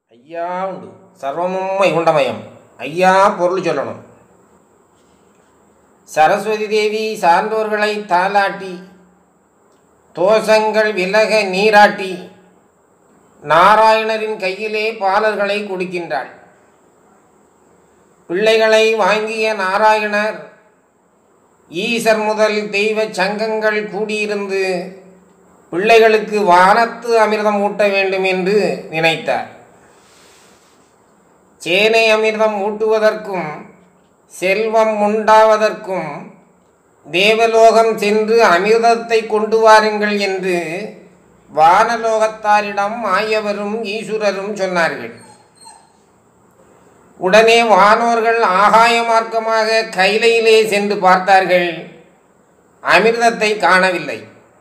ஐயா உண்டு சர்வமும் வைகுண்டமயம் ஐயா பொருள் சொல்லணும் சரஸ்வதி தேவி சார்ந்தோர்களை தாலாட்டி தோஷங்கள் விலக நீராட்டி நாராயணரின் கையிலே பாலர்களை கொடுக்கின்றாள் பிள்ளைகளை வாங்கிய நாராயணர் ஈசர் முதல் தெய்வ சங்கங்கள் கூடியிருந்து பிள்ளைகளுக்கு வானத்து அமிர்தம் ஊட்ட வேண்டும் என்று நினைத்தார் சேனை அமிர்தம் ஊட்டுவதற்கும் செல்வம் உண்டாவதற்கும் தேவலோகம் சென்று அமிர்தத்தை கொண்டு வாருங்கள் என்று வானலோகத்தாரிடம் ஆயவரும் ஈசுரரும் சொன்னார்கள் உடனே வானோர்கள் ஆகாய மார்க்கமாக கைலையிலே சென்று பார்த்தார்கள் அமிர்தத்தை காணவில்லை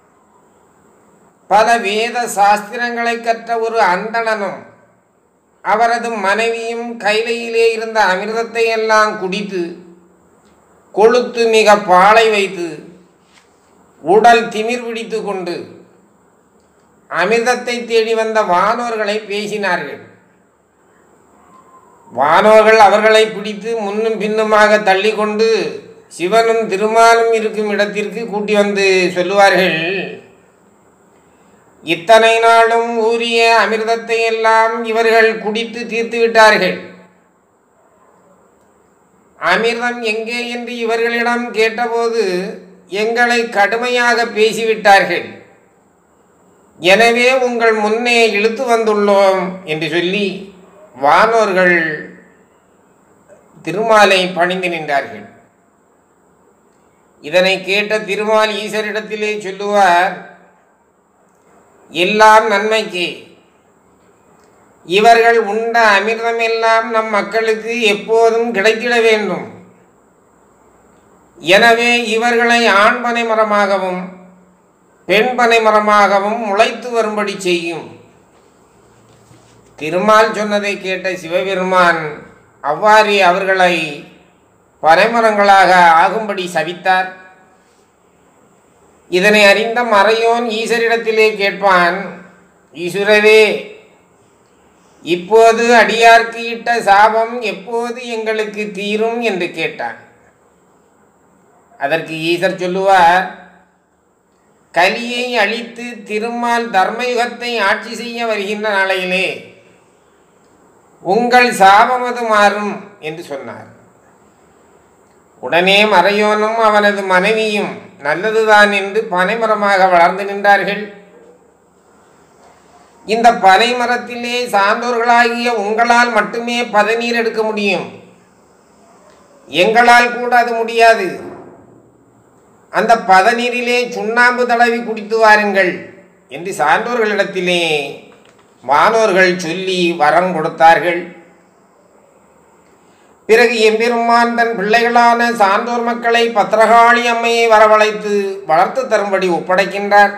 பல வேத சாஸ்திரங்களை கற்ற ஒரு அந்தணனும் அவரது மனைவியும் கைலையிலே இருந்த அமிர்தத்தை எல்லாம் குடித்து கொளுத்து மிக பாலை வைத்து உடல் திமிர் பிடித்து கொண்டு அமிர்தத்தை தேடி வந்த வானோர்களை பேசினார்கள் வானோர்கள் அவர்களை பிடித்து முன்னும் பின்னுமாக தள்ளி கொண்டு சிவனும் திருமாலும் இருக்கும் இடத்திற்கு கூட்டி வந்து சொல்லுவார்கள் இத்தனை நாளும் ஊறிய அமிர்தத்தை எல்லாம் இவர்கள் குடித்து தீர்த்து விட்டார்கள் அமிர்தம் எங்கே என்று இவர்களிடம் கேட்டபோது எங்களை கடுமையாக பேசிவிட்டார்கள் எனவே உங்கள் முன்னே இழுத்து வந்துள்ளோம் என்று சொல்லி வானோர்கள் திருமாலை பணிந்து நின்றார்கள் இதனை கேட்ட திருமால் ஈசரிடத்திலே சொல்லுவார் எல்லாம் நன்மைக்கு இவர்கள் உண்ட அமிர்தமெல்லாம் நம் மக்களுக்கு எப்போதும் கிடைத்திட வேண்டும் எனவே இவர்களை ஆண் பனை மரமாகவும் பெண் பனை மரமாகவும் முளைத்து வரும்படி செய்யும் திருமால் சொன்னதை கேட்ட சிவபெருமான் அவ்வாறே அவர்களை பனைமரங்களாக ஆகும்படி சவித்தார் இதனை அறிந்த மறையோன் ஈசரிடத்திலே கேட்பான் ஈஸ்வரவே இப்போது அடியார்க்கு இட்ட சாபம் எப்போது எங்களுக்கு தீரும் என்று கேட்டான் அதற்கு ஈசர் சொல்லுவார் கலியை அழித்து திருமால் தர்மயுகத்தை ஆட்சி செய்ய வருகின்ற நாளையிலே உங்கள் சாபமது மாறும் என்று சொன்னார் உடனே மறையோனும் அவனது மனைவியும் நல்லதுதான் என்று பனைமரமாக வளர்ந்து நின்றார்கள் இந்த பனை மரத்திலே சான்றோர்களாகிய உங்களால் மட்டுமே பதநீர் எடுக்க முடியும் எங்களால் கூட அது முடியாது அந்த பதநீரிலே சுண்ணாம்பு தடவி குடித்து வாருங்கள் என்று சான்றோர்களிடத்திலே வானோர்கள் சொல்லி வரம் கொடுத்தார்கள் பிறகு எம்பெருமான் தன் பிள்ளைகளான சான்றோர் மக்களை பத்திரகாளி அம்மையை வரவழைத்து வளர்த்து தரும்படி ஒப்படைக்கின்றார்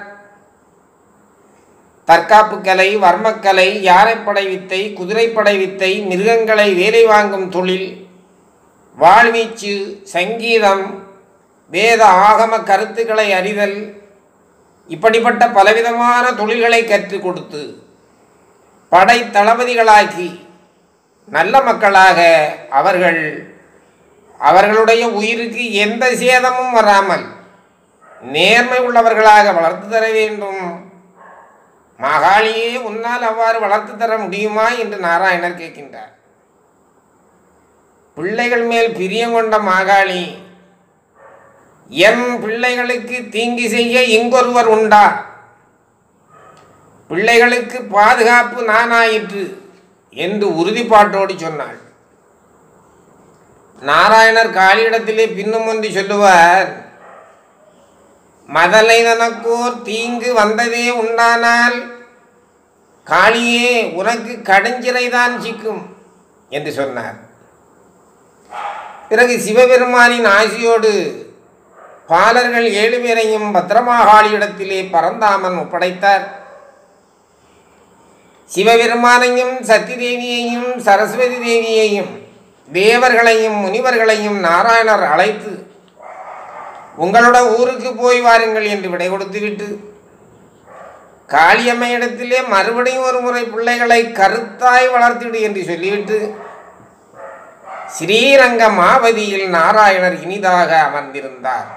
தற்காப்பு கலை வர்மக்கலை யானைப்படை வித்தை குதிரைப்படை வித்தை மிருகங்களை வேலை வாங்கும் தொழில் வாழ்வீச்சு சங்கீதம் வேத ஆகம கருத்துக்களை அறிதல் இப்படிப்பட்ட பலவிதமான தொழில்களை கற்றுக் கொடுத்து படை தளபதிகளாக்கி நல்ல மக்களாக அவர்கள் அவர்களுடைய உயிருக்கு எந்த சேதமும் வராமல் நேர்மை உள்ளவர்களாக வளர்த்து தர வேண்டும் மகாளியே உன்னால் அவ்வாறு வளர்த்து தர முடியுமா என்று நாராயணர் கேட்கின்றார் பிள்ளைகள் மேல் பிரியம் கொண்ட மாகாளி என் பிள்ளைகளுக்கு தீங்கு செய்ய இங்கொருவர் உண்டா பிள்ளைகளுக்கு பாதுகாப்பு நானாயிற்று என்று உறுதிப்பாட்டோடு சொன்னாள் நாராயணர் காளியிடத்திலே பின்னும் ஒன்று சொல்லுவார் மதலை தனக்கோர் தீங்கு வந்ததே உண்டானால் காளியே உனக்கு கடுஞ்சிறைதான் சிக்கும் என்று சொன்னார் பிறகு சிவபெருமானின் ஆசியோடு பாலர்கள் ஏழு பேரையும் பத்திரமாகாளியிடத்திலே பரந்தாமன் ஒப்படைத்தார் சிவபெருமானையும் சத்தி தேவியையும் சரஸ்வதி தேவியையும் தேவர்களையும் முனிவர்களையும் நாராயணர் அழைத்து உங்களோட ஊருக்கு போய் வாருங்கள் என்று விடை கொடுத்துவிட்டு காளியம்மையிடத்திலே மறுபடியும் ஒரு முறை பிள்ளைகளை கருத்தாய் வளர்த்திடு என்று சொல்லிவிட்டு ஸ்ரீரங்க மாவதியில் நாராயணர் இனிதாக அமர்ந்திருந்தார்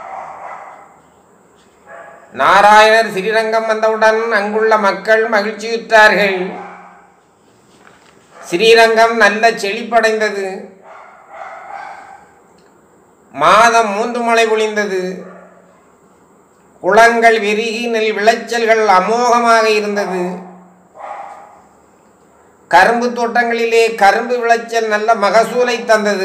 நாராயணர் ஸ்ரீரங்கம் வந்தவுடன் அங்குள்ள மக்கள் மகிழ்ச்சியுற்றார்கள் ஸ்ரீரங்கம் நல்ல செழிப்படைந்தது மாதம் மூன்று மழை பொழிந்தது குளங்கள் விரிகி நெல் விளைச்சல்கள் அமோகமாக இருந்தது கரும்பு தோட்டங்களிலே கரும்பு விளைச்சல் நல்ல மகசூலை தந்தது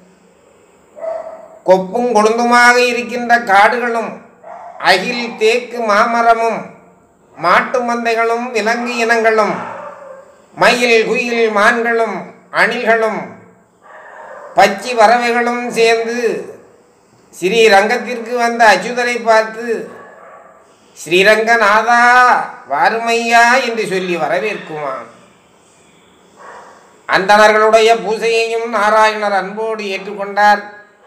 கொப்பும் கொழுந்துமாக இருக்கின்ற காடுகளும் அகில் தேக்கு மாமரமும் மாட்டு மந்தைகளும் விலங்கு இனங்களும் மயில் குயில் மான்களும் அணில்களும் பச்சி பறவைகளும் சேர்ந்து ஸ்ரீரங்கத்திற்கு வந்த அச்சுதரை பார்த்து ஸ்ரீரங்கநாதா வாருமையா என்று சொல்லி வரவேற்குமாம் அந்தணர்களுடைய பூசையையும் நாராயணர் அன்போடு ஏற்றுக்கொண்டார்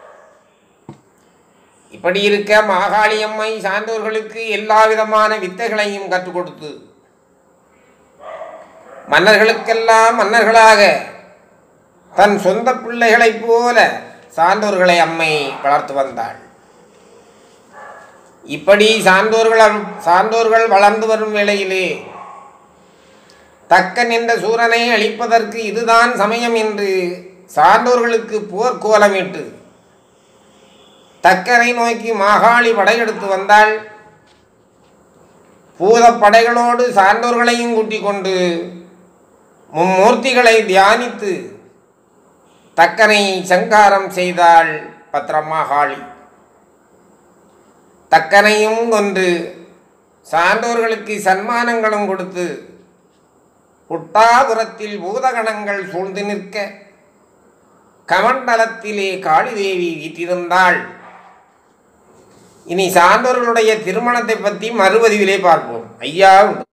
இப்படி இருக்க மாகாளியம்மை சான்றோர்களுக்கு எல்லா விதமான வித்தைகளையும் கற்றுக் கொடுத்து மன்னர்களுக்கெல்லாம் மன்னர்களாக தன் சொந்த பிள்ளைகளைப் போல சான்றோர்களை அம்மை வளர்த்து வந்தாள் இப்படி சான்றோர்கள் சான்றோர்கள் வளர்ந்து வரும் வேளையிலே தக்க நின்ற சூரனை அழிப்பதற்கு இதுதான் சமயம் என்று சான்றோர்களுக்கு போர் கோலமிட்டு தக்கரை நோக்கி மாகாளி படையெடுத்து வந்தாள் பூதப் படைகளோடு சான்றோர்களையும் கூட்டிக் கொண்டு மும்மூர்த்திகளை தியானித்து தக்கனை சங்காரம் செய்தாள் பத்திரமாகாளி தக்கனையும் கொன்று சான்றோர்களுக்கு சன்மானங்களும் கொடுத்து புட்டாபுரத்தில் பூதகணங்கள் சூழ்ந்து நிற்க கமண்டலத்திலே காளிதேவி வீற்றிருந்தாள் இனி சான்றோர்களுடைய திருமணத்தை பற்றி மறுபதிவிலே பார்ப்போம் ஐயா உண்டு